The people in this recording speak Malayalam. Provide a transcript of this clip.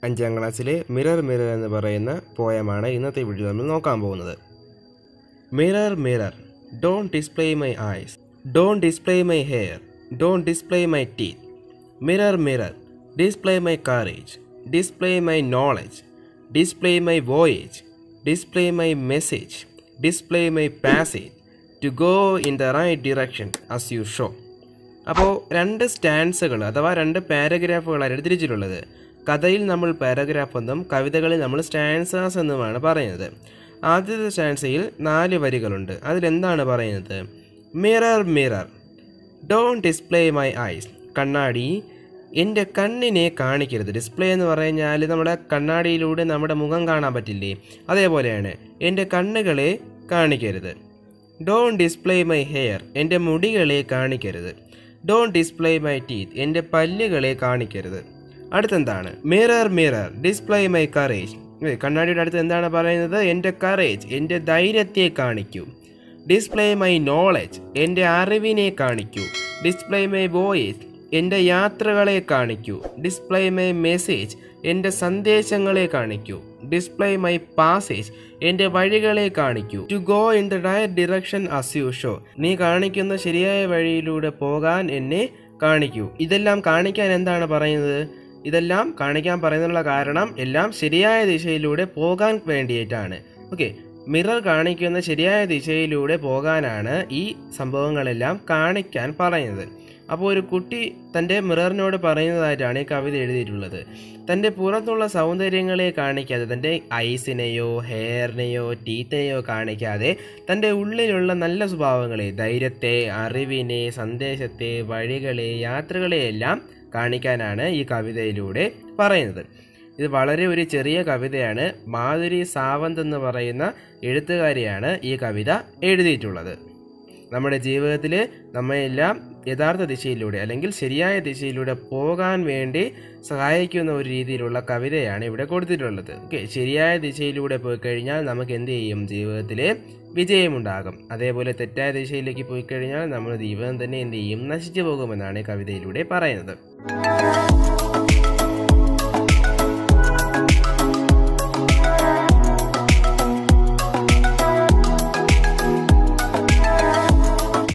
അഞ്ചാം ക്ലാസ്സിലെ മിറർ മിറർ എന്ന് പറയുന്ന പോയമാണ് ഇന്നത്തെ വീഡിയോ നമ്മൾ നോക്കാൻ പോകുന്നത് mirror mirror don't display my eyes don't display my hair don't display my teeth mirror mirror display my courage display my knowledge display my voyage display my message display my passage to go in the right direction as you show അപ്പോൾ രണ്ട് സ്റ്റാൻസുകൾ അഥവാ രണ്ട് പാരഗ്രാഫുകളാണ് തിരിച്ചിട്ടുള്ളത് കഥയിൽ നമ്മൾ പാരഗ്രാഫ് എന്നും കവിതകളിൽ നമ്മൾ സ്റ്റാൻസാസ് എന്നുമാണ് പറയുന്നത് ആദ്യത്തെ സ്റ്റാൻസയിൽ നാല് വരികളുണ്ട് അതിലെന്താണ് പറയുന്നത് mirror mirror don't display my eyes കണ്ണാടി എൻ്റെ കണ്ണിനെ കാണിക്കരുത് ഡിസ്പ്ലേ എന്ന് പറഞ്ഞാൽ നമ്മുടെ കണ്ണാടിയിലൂടെ നമ്മുടെ മുഖം കാണാൻ പറ്റില്ലേ അതേപോലെയാണ് എൻ്റെ കണ്ണുകളെ കാണിക്കരുത് ഡോണ്ട് ഡിസ്പ്ലേ മൈ ഹെയർ എൻ്റെ മുടികളെ കാണിക്കരുത് ഡോണ്ട് ഡിസ്പ്ലേ മൈ ടീത്ത് എൻ്റെ പല്ലുകളെ കാണിക്കരുത് അടുത്തെന്താണ് mirror mirror display my courage കണ്ണാടിയുടെ അടുത്ത് എന്താണ് പറയുന്നത് എൻ്റെ കറേജ് എൻ്റെ ധൈര്യത്തെ കാണിക്കൂ ഡിസ്പ്ലേ മൈ നോളജ് എൻ്റെ അറിവിനെ കാണിക്കൂ ഡിസ്പ്ലേ മൈ വോയിസ് എൻ്റെ യാത്രകളെ കാണിക്കൂ ഡിസ്പ്ലേ മൈ മെസ്സേജ് എൻ്റെ സന്ദേശങ്ങളെ കാണിക്കൂ ഡിസ്പ്ലേ മൈ പാസേജ് എൻ്റെ വഴികളെ കാണിക്കൂ to go in the right direction as you show നീ കാണിക്കുന്ന ശരിയായ വഴിയിലൂടെ പോകാൻ എന്നെ കാണിക്കൂ ഇതെല്ലാം കാണിക്കാൻ എന്താണ് പറയുന്നത് ഇതെല്ലാം കാണിക്കാൻ പറയുന്നുള്ള കാരണം എല്ലാം ശരിയായ ദിശയിലൂടെ പോകാൻ വേണ്ടിയിട്ടാണ് ഓക്കെ മിറർ കാണിക്കുന്ന ശരിയായ ദിശയിലൂടെ പോകാനാണ് ഈ സംഭവങ്ങളെല്ലാം കാണിക്കാൻ പറയുന്നത് അപ്പോൾ ഒരു കുട്ടി തൻ്റെ മിററിനോട് പറയുന്നതായിട്ടാണ് ഈ കവിത എഴുതിയിട്ടുള്ളത് തൻ്റെ പുറത്തുള്ള സൗന്ദര്യങ്ങളെ കാണിക്കാതെ തൻ്റെ ഐസിനെയോ ഹെയറിനെയോ ടീത്തിനെയോ കാണിക്കാതെ തൻ്റെ ഉള്ളിലുള്ള നല്ല സ്വഭാവങ്ങളെ ധൈര്യത്തെ അറിവിനെ സന്ദേശത്തെ വഴികളെ യാത്രകളെയെല്ലാം കാണിക്കാനാണ് ഈ കവിതയിലൂടെ പറയുന്നത് ഇത് വളരെ ഒരു ചെറിയ കവിതയാണ് മാധുരി സാവന്ത് എന്ന് പറയുന്ന എഴുത്തുകാരിയാണ് ഈ കവിത എഴുതിയിട്ടുള്ളത് നമ്മുടെ ജീവിതത്തിൽ നമ്മളെല്ലാം യഥാർത്ഥ ദിശയിലൂടെ അല്ലെങ്കിൽ ശരിയായ ദിശയിലൂടെ പോകാൻ വേണ്ടി സഹായിക്കുന്ന ഒരു രീതിയിലുള്ള കവിതയാണ് ഇവിടെ കൊടുത്തിട്ടുള്ളത് ഓക്കെ ശരിയായ ദിശയിലൂടെ പോയി കഴിഞ്ഞാൽ നമുക്ക് എന്ത് ചെയ്യും ജീവിതത്തിൽ വിജയമുണ്ടാകും അതേപോലെ തെറ്റായ ദിശയിലേക്ക് പോയി കഴിഞ്ഞാൽ നമ്മുടെ ജീവിതം തന്നെ എന്ത് ചെയ്യും നശിച്ചു പോകുമെന്നാണ് ഈ കവിതയിലൂടെ പറയുന്നത്